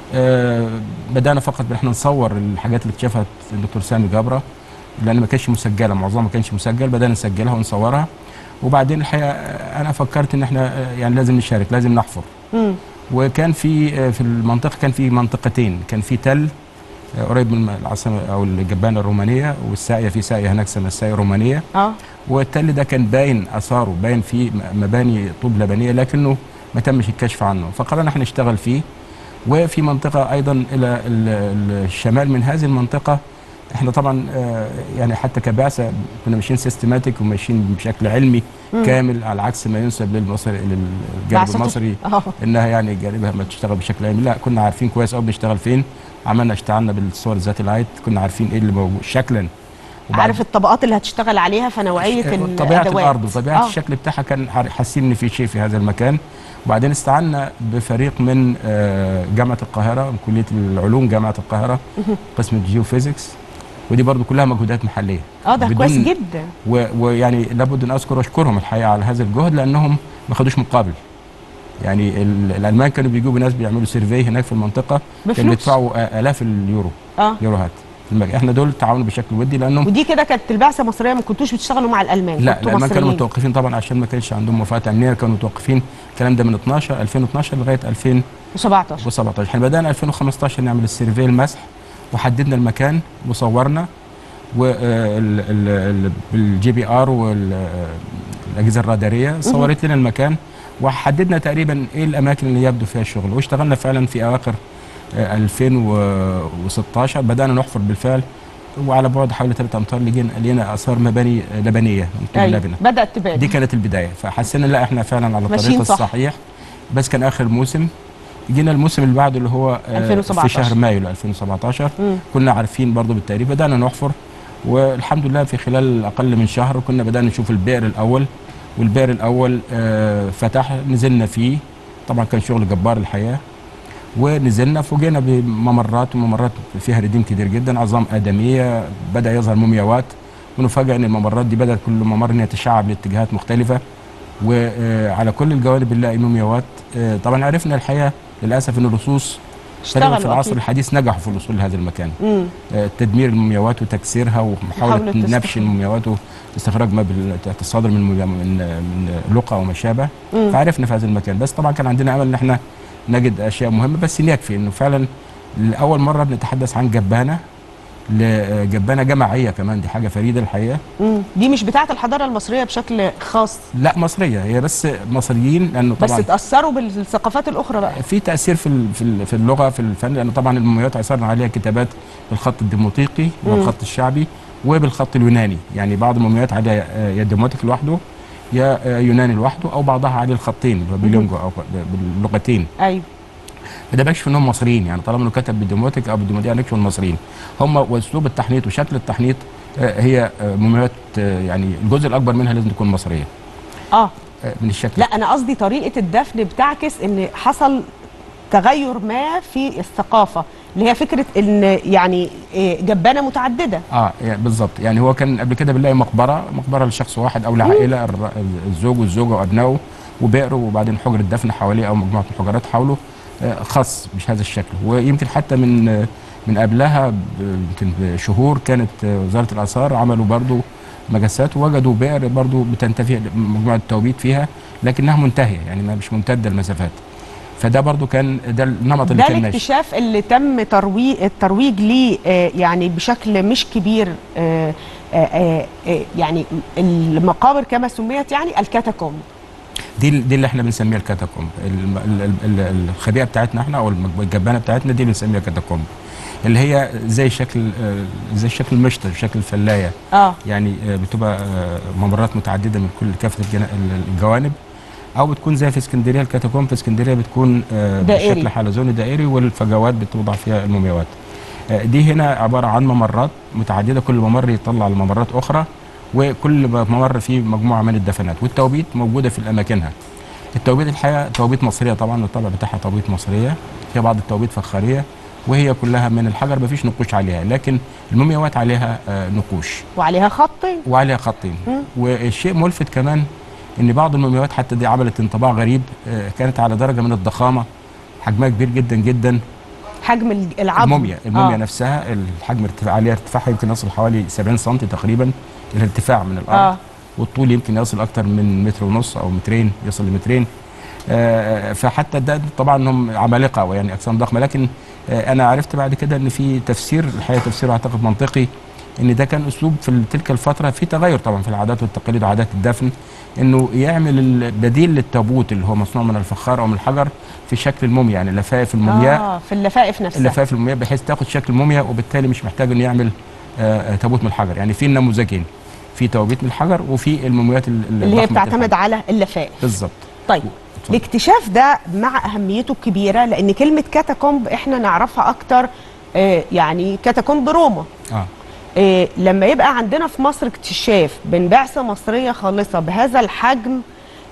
آه، بدانا فقط بان احنا نصور الحاجات اللي اكتشفها الدكتور سامي جبره لان ما كانش مسجله معظمها ما كانش مسجل بدانا نسجلها ونصورها وبعدين الحقيقه آه، انا فكرت ان احنا آه، يعني لازم نشارك لازم نحفر امم وكان في آه، في المنطقه كان في منطقتين كان في تل آه، قريب من العاصمه او الجبانه الرومانيه والساقيه في ساقيه هناك اسمها الساقيه الرومانيه اه والتل ده كان باين اثاره باين فيه م- مباني طوب لبنيه لكنه ما تمش الكشف عنه فقررنا احنا نشتغل فيه وفي منطقه ايضا الى ال- ال- الشمال من هذه المنطقه احنا طبعا آه، يعني حتى كبعثه كنا ماشيين سيستماتيك وماشيين بشكل علمي مم. كامل على عكس ما ينسب للمصري للجانب بعثته. المصري اه انها يعني جانبها ما تشتغل بشكل علمي لا كنا عارفين كويس قوي بنشتغل فين عملنا اشتغلنا بالصور ذات العيد كنا عارفين ايه اللي موجود شكلا وبعد- عارف الطبقات اللي هتشتغل عليها فنوعيه طبيعه الادوات الارض وطبيعه آه. الشكل بتاعها كان حر- حاسين ان في شيء في هذا المكان وبعدين استعنا بفريق من آه، جامعه القاهره من كليه العلوم جامعه القاهره قسم الجيوفيزيكس ودي برضو كلها مجهودات محليه اه ده بدون- كويس جدا و- ويعني لابد ان اذكر واشكرهم الحقيقه على هذا الجهد لانهم ما خدوش مقابل يعني ال- الالمان كانوا بيجيبوا ناس بيعملوا سيرفي هناك في المنطقه كانوا بفلوس بيدفعوا آه، الاف اليورو اه يوروهات في المكان. احنا دول تعاونوا بشكل ودي لانهم ودي كده كانت البعثه مصريه ما كنتوش بتشتغلوا مع الالمان لا كنتوا الالمان كانوا مصريين. متوقفين طبعا عشان ما كانش عندهم موافقات امنيه كانوا متوقفين الكلام ده من 12 2012 لغايه 2017 و17 احنا بدانا 2015 نعمل السيرفي المسح وحددنا المكان وصورنا بالجي بي ار والاجهزه الراداريه صورت لنا المكان وحددنا تقريبا ايه الاماكن اللي يبدو فيها الشغل واشتغلنا فعلا في اواخر آه، 2016 بدانا نحفر بالفعل وعلى بعد حوالي 3 امتار لقينا لقينا اثار مباني آه، لبنيه من طوب ايوه لبنه بدات تبان دي كانت البدايه فحسينا لا احنا فعلا على الطريق ماشيين صح. الصحيح بس كان اخر موسم جينا الموسم اللي بعده اللي هو آه، 2017. في شهر مايو 2017 مم. كنا عارفين برضو بالتاريخ بدانا نحفر والحمد لله في خلال اقل من شهر كنا بدانا نشوف البئر الاول والبئر الاول آه، فتح نزلنا فيه طبعا كان شغل جبار الحقيقه ونزلنا فوجئنا بممرات وممرات فيها رديم كتير جدا عظام ادميه بدا يظهر مومياوات ونفاجئ ان الممرات دي بدات كل ممر ان يتشعب لاتجاهات مختلفه وعلى كل الجوانب نلاقي مومياوات آه، طبعا عرفنا الحقيقه للاسف ان اللصوص تقريبا في اشتغلوا العصر أكيد. الحديث نجحوا في الوصول لهذا المكان مم. آه، تدمير المومياوات وتكسيرها ومحاوله محاولة نبش استخراج. المومياوات واستخراج ما بال- تحت الصدر من من من لقى وما شابه مم. فعرفنا في هذا المكان بس طبعا كان عندنا امل ان احنا نجد اشياء مهمه بس يكفي انه فعلا لاول مره بنتحدث عن جبانه لجبانه جماعيه كمان دي حاجه فريده الحقيقه مم. دي مش بتاعه الحضاره المصريه بشكل خاص لا مصريه هي بس مصريين لانه بس طبعا اتاثروا بالثقافات الاخرى بقى في تاثير في ال- في ال- في اللغه في الفن لان طبعا المومياوات اثرنا عليها كتابات بالخط الديموطيقي والخط الشعبي وبالخط اليوناني يعني بعض المومياوات عليها آه، يا ديموتيك لوحده يا آه، يوناني لوحده او بعضها عليه الخطين اللي هو بيلونجو او باللغتين ايوه فده بيكشف انهم مصريين يعني طالما انه كتب بالديموتيك او بالديموتيك يعني يكشف المصريين هم واسلوب التحنيط وشكل التحنيط آه، هي آه، مومياوات آه، يعني الجزء الاكبر منها لازم تكون مصريه اه آه، من الشكل لا انا قصدي طريقه الدفن بتعكس ان حصل تغير ما في الثقافه اللي هي فكره ان يعني إيه، جبانه متعدده اه يعني بالظبط يعني هو كان قبل كده بنلاقي مقبره مقبره لشخص واحد او لعائله الر- الزوج والزوجه وابنائه وبئر وبعدين حجره دفن حواليه او مجموعه من الحجرات حوله آه، خاص مش هذا الشكل ويمكن حتى من آه، من قبلها ب- يمكن بشهور كانت آه، وزاره الاثار عملوا برضو مجسات ووجدوا بئر برضو بتنتفي مجموعه التوبيت فيها لكنها منتهيه يعني ما مش ممتده المسافات فده برضو كان ده النمط اللي ده كان ماشي الاكتشاف اللي تم ترويج الترويج ليه آه، يعني بشكل مش كبير آه، آه، آه، آه، يعني المقابر كما سميت يعني الكاتاكومب دي دي اللي احنا بنسميها الكاتاكومب الم- ال- ال- ال- الخبيئه بتاعتنا احنا او المج- الجبانه بتاعتنا دي بنسميها كاتاكومب اللي هي زي شكل آه، زي شكل المشط شكل الفلايه اه يعني آه، بتبقى آه، ممرات متعدده من كل كافه الجنا- ال- الجوانب او بتكون زي في اسكندريه الكاتاكومب في اسكندريه بتكون آه، دائري. بشكل حلزوني دائري والفجوات بتوضع فيها المومياوات آه، دي هنا عباره عن ممرات متعدده كل ممر يطلع لممرات اخرى وكل ممر فيه مجموعه من الدفنات والتوبيت موجوده في اماكنها التوبيت الحقيقه توبيت مصريه طبعا والطبع بتاعها توبيت مصريه في بعض التوبيت فخاريه وهي كلها من الحجر ما فيش نقوش عليها لكن المومياوات عليها آه، نقوش وعليها خطين وعليها خطين والشيء ملفت كمان ان بعض المومياوات حتى دي عملت انطباع غريب آه، كانت على درجه من الضخامه حجمها كبير جدا جدا حجم ال- العظم الموميا الموميا آه. نفسها الحجم ارتفاع عليها ارتفاعها يمكن يصل حوالي 70 سم تقريبا الارتفاع من الارض آه. آه. والطول يمكن يصل اكتر من متر ونص او مترين يصل لمترين آه، فحتى ده طبعا انهم عمالقه او يعني اجسام ضخمه لكن آه، انا عرفت بعد كده ان في تفسير الحقيقه تفسيره اعتقد منطقي ان ده كان اسلوب في تلك الفتره في تغير طبعا في العادات والتقاليد وعادات الدفن انه يعمل البديل للتابوت اللي هو مصنوع من الفخار او من الحجر في شكل الموميا يعني لفائف المومياء اه في اللفائف نفسها اللفائف المومياء بحيث تاخد شكل موميا وبالتالي مش محتاج انه يعمل آه، آه، تابوت من الحجر يعني في نموذجين في توابيت من الحجر وفي المومياوات ال- اللي هي الضخمة بتعتمد على اللفائف بالظبط طيب اتفضل. الاكتشاف ده مع اهميته الكبيره لان كلمه كاتاكومب احنا نعرفها اكتر آه، يعني كاتاكومب روما اه آه، لما يبقى عندنا في مصر اكتشاف من بعثه مصريه خالصه بهذا الحجم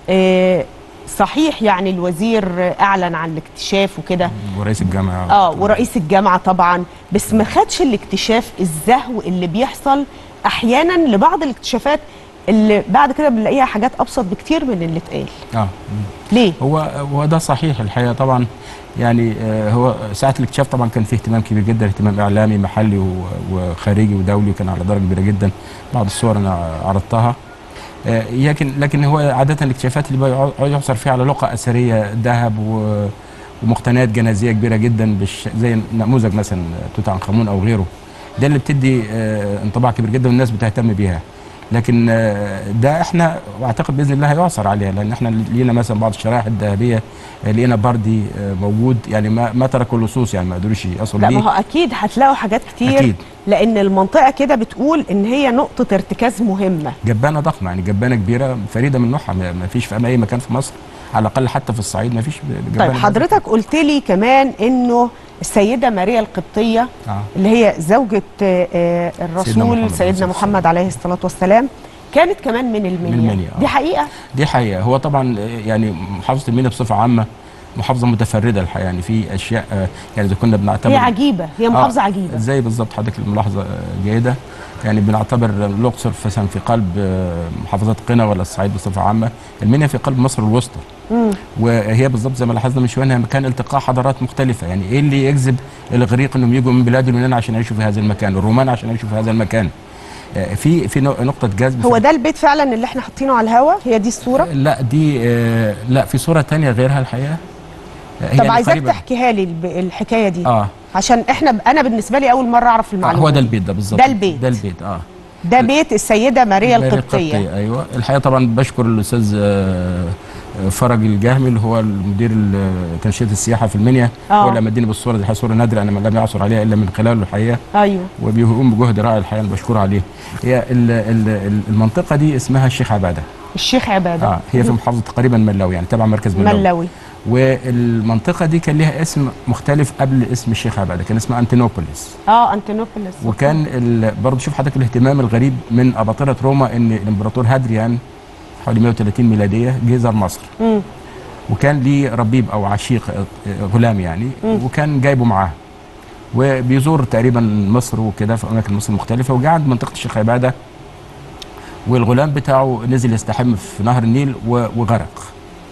آه، صحيح يعني الوزير آه، اعلن عن الاكتشاف وكده ورئيس الجامعه اه ورئيس الجامعه طبعا بس ما خدش الاكتشاف الزهو اللي بيحصل احيانا لبعض الاكتشافات اللي بعد كده بنلاقيها حاجات ابسط بكتير من اللي اتقال اه ليه هو هو ده صحيح الحقيقه طبعا يعني آه، هو ساعه الاكتشاف طبعا كان فيه اهتمام كبير جدا اهتمام اعلامي محلي و- وخارجي ودولي وكان على درجه كبيره جدا بعض الصور انا عرضتها آه، لكن لكن هو عاده الاكتشافات اللي بيقعد يحصر فيها على لقى اثريه ذهب و- ومقتنيات جنازيه كبيره جدا بالش... زي نموذج مثلا توت عنخ امون او غيره ده اللي بتدي آه، انطباع كبير جدا والناس بتهتم بيها لكن آه، ده احنا واعتقد باذن الله هيعثر عليها لان احنا لينا مثلا بعض الشرائح الذهبيه آه، لقينا بردي آه، موجود يعني ما ما تركوا اللصوص يعني ما قدروش يصلوا لا ما ليه هو اكيد هتلاقوا حاجات كتير أكيد. لان المنطقه كده بتقول ان هي نقطه ارتكاز مهمه جبانه ضخمه يعني جبانه كبيره فريده من نوعها ما ما فيش في اي مكان في مصر على الاقل حتى في الصعيد ما فيش جبانه طيب حضرتك قلت لي كمان انه السيده ماريا القبطيه آه. اللي هي زوجة آه، آه، الرسول محمد سيدنا عليه محمد عليه الصلاة والسلام كانت كمان من المنيا, من المنيا، آه. دي حقيقة دي حقيقه هو طبعا آه، يعني محافظه المنيا بصفه عامه محافظه متفرده الحقيقه يعني في اشياء آه، يعني اذا كنا بنعتبر هي عجيبة هي محافظة آه، عجيبة زي بالظبط حضرتك الملاحظه آه، جيده يعني بنعتبر الاقصر مثلا في قلب آه، محافظات قنا ولا الصعيد بصفه عامه المنيا في قلب مصر الوسطى مم. وهي بالظبط زي ما لاحظنا من شويه انها مكان التقاء حضارات مختلفه يعني ايه اللي يجذب الاغريق انهم يجوا من بلاد اليونان عشان يعيشوا في هذا المكان الرومان عشان يعيشوا في هذا المكان آه، في في نق- نقطه جذب هو ده البيت فعلا اللي احنا حاطينه على الهوا هي دي الصورة لا دي آه، لا في صوره تانية غيرها الحقيقه آه، هي طب اللي عايزاك قريبة. تحكيها لي الب- الحكاية دي اه عشان احنا انا بالنسبة لي أول مرة أعرف آه، المعلومة هو ده دي. البيت ده بالظبط ده البيت. ده البيت اه ده بيت السيدة ماريا ماريا القبطية ايوه الحقيقه طبعا بشكر الاستاذ آه، آه، فرج الجهمي اللي هو المدير ال- تنشئه السياحه في المنيا آه. هو اللي مديني بالصوره دي الحقيقة صوره نادره انا لم يعثر عليها الا من خلاله الحقيقه أيوه وبيقوم بجهد رائع الحقيقه انا بشكره عليه هي ال- ال- ال- المنطقه دي اسمها الشيخ عباده الشيخ عبادة اه هي في محافظه تقريبا ملاوي يعني تبع مركز ملاوي ملوي والمنطقه دي كان ليها اسم مختلف قبل اسم الشيخ عباده كان اسمها انتينوبوليس اه انتينوبوليس وكان ال- برضه شوف حضرتك الاهتمام الغريب من اباطره روما ان الامبراطور هادريان حوالي 130 ميلاديه جه زار مصر مم. وكان ليه ربيب او عشيق آه، غلام يعني وكان جايبه معاه وبيزور تقريبا مصر وكده في اماكن مصر مختلفه وجه عند منطقه الشيخ عباده والغلام بتاعه نزل يستحم في نهر النيل و- وغرق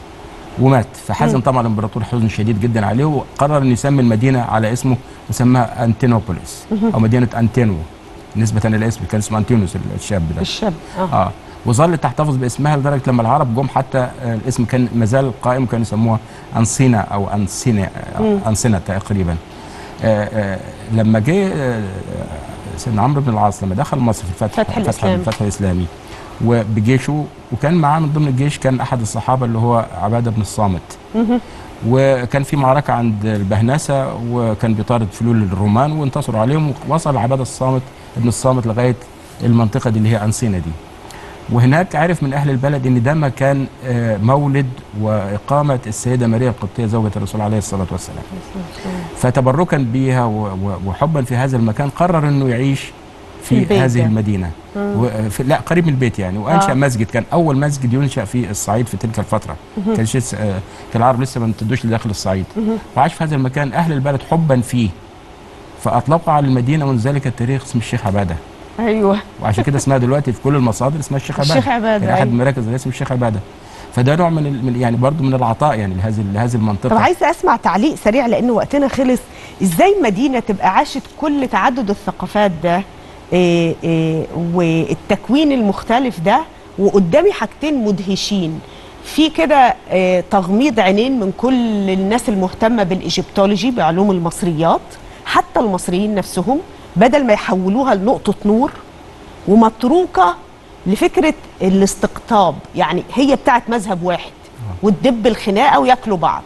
ومات فحزن طبعا الامبراطور حزن شديد جدا عليه وقرر ان يسمي المدينه على اسمه وسماها انتينوبوليس او مدينه انتينو نسبه الى اسمه كان اسمه انتيونوس الشاب ده الشاب اه اه وظلت تحتفظ باسمها لدرجه لما العرب جم حتى آه، الاسم كان مازال قائم كانوا يسموها انصينا او انسينا مم. انسنه تقريبا آه آه لما جه آه، سيدنا عمرو بن العاص لما دخل مصر في الفتح فتح الإسلام. الفتح الاسلامي وبجيشه وكان معاه من ضمن الجيش كان احد الصحابه اللي هو عباده بن الصامت مهم. وكان في معركه عند البهنسه وكان بيطارد فلول الرومان وانتصروا عليهم ووصل عباده الصامت ابن الصامت لغايه المنطقه دي اللي هي انسينا دي وهناك عرف من اهل البلد ان ده مكان آه، مولد واقامه السيده ماريا القبطيه زوجة الرسول عليه الصلاه والسلام فتبركا بيها و- و- وحبا في هذا المكان قرر انه يعيش في في, البيت هذه ده. المدينه و- في لا قريب من البيت يعني وانشا آه. آه. مسجد كان اول مسجد ينشا في الصعيد في تلك الفتره كان شيء س- آه، كان العرب لسه ما امتدوش لداخل الصعيد وعاش في هذا المكان اهل البلد حبا فيه فاطلقوا على المدينه منذ ذلك التاريخ اسم الشيخ عباده ايوه وعشان كده اسمها دلوقتي في كل المصادر اسمها الشيخ عباده الشيخ عبادة، يعني احد أيوة. مراكز اسم الشيخ عباده فده نوع من ال- من- يعني برضه من العطاء يعني لهذه لهذه المنطقه طب عايزه اسمع تعليق سريع لان وقتنا خلص ازاي مدينه تبقى عاشت كل تعدد الثقافات ده إيه إيه والتكوين المختلف ده وقدامي حاجتين مدهشين في كده إيه تغميض عينين من كل الناس المهتمه بالايجيبتولوجي بعلوم المصريات حتى المصريين نفسهم بدل ما يحولوها لنقطه نور ومتروكه لفكره الاستقطاب يعني هي بتاعت مذهب واحد وتدب الخناقه وياكلوا بعض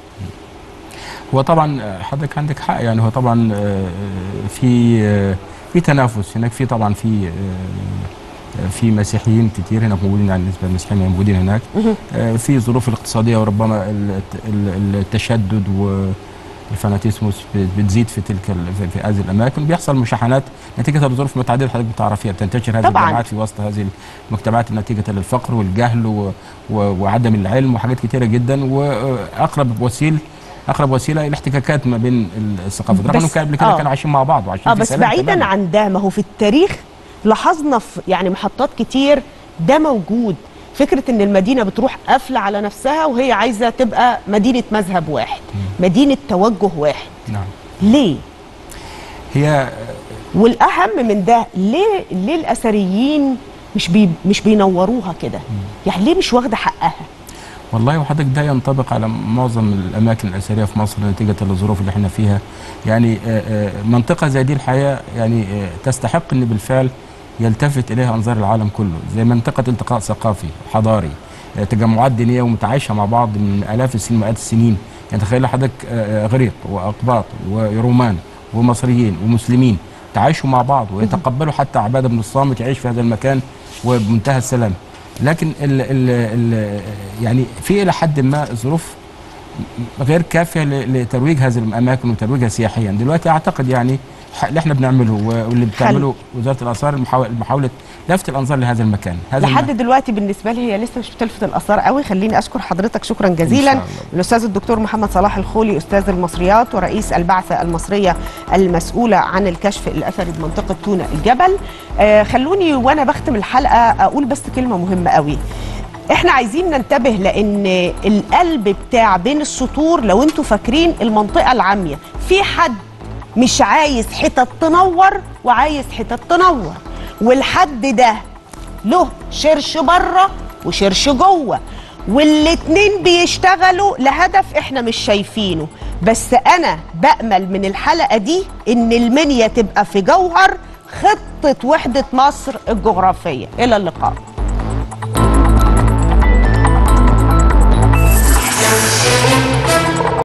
هو طبعا آه، حضرتك عندك حق يعني هو طبعا آه، في آه، في تنافس هناك في طبعا في آه، في مسيحيين كتير هناك موجودين يعني بالنسبه للمسيحيين موجودين هناك آه، في الظروف الاقتصاديه وربما ال- ال- التشدد والفاناتيزموس بتزيد في تلك ال- في- في هذه الاماكن بيحصل مشاحنات نتيجه لظروف متعدده حضرتك بتعرفيها بتنتشر هذه طبعاً. الجماعات في وسط هذه المجتمعات نتيجه للفقر والجهل و و وعدم العلم وحاجات كتيره جدا واقرب وسيل اقرب وسيله الاحتكاكات ما بين الثقافات رغم بس- انهم كانوا قبل كده آه. كانوا عايشين مع بعض وعايشين اه في بس سلام بعيدا تماماً. عن ده ما هو في التاريخ لاحظنا في يعني محطات كتير ده موجود فكره ان المدينه بتروح قافله على نفسها وهي عايزه تبقى مدينه مذهب واحد مدينه توجه واحد نعم ليه هي والاهم من ده ليه ليه الاثريين مش بي مش بينوروها كده يعني ليه مش واخده حقها والله وحضرتك ده ينطبق على معظم الاماكن الاثريه في مصر نتيجه للظروف اللي احنا فيها يعني آه، آه، منطقه زي دي الحقيقه يعني آه، تستحق ان بالفعل يلتفت اليها انظار العالم كله زي منطقه التقاء ثقافي حضاري آه، تجمعات دينيه ومتعايشه مع بعض من الاف السنين ومئات السنين يعني تخيل حضرتك آه، آه، اغريق واقباط ورومان ومصريين ومسلمين تعايشوا مع بعض ويتقبلوا حتى عباده بن الصامت يعيش في هذا المكان وبمنتهى السلام لكن ال ال ال يعني في الى حد ما ظروف غير كافيه ل- لترويج هذه الاماكن وترويجها سياحيا دلوقتي اعتقد يعني ح- اللي احنا بنعمله و- واللي بتعمله وزاره الاثار المحاول- محاوله لفت الانظار لهذا المكان هذا لحد الم- دلوقتي بالنسبه لي هي لسه مش بتلفت الاثار قوي خليني اشكر حضرتك شكرا جزيلا إن شاء الله. الاستاذ الدكتور محمد صلاح الخولي استاذ المصريات ورئيس البعثه المصريه المسؤوله عن الكشف الاثري بمنطقه تونه الجبل آه خلوني وانا بختم الحلقه اقول بس كلمه مهمه قوي احنا عايزين ننتبه لان القلب بتاع بين السطور لو انتوا فاكرين المنطقه العاميه في حد مش عايز حتت تنور وعايز حتت تنور والحد ده له شرش بره وشرش جوه والاتنين بيشتغلوا لهدف احنا مش شايفينه بس انا بأمل من الحلقة دي ان المنيا تبقى في جوهر خطة وحدة مصر الجغرافية الى اللقاء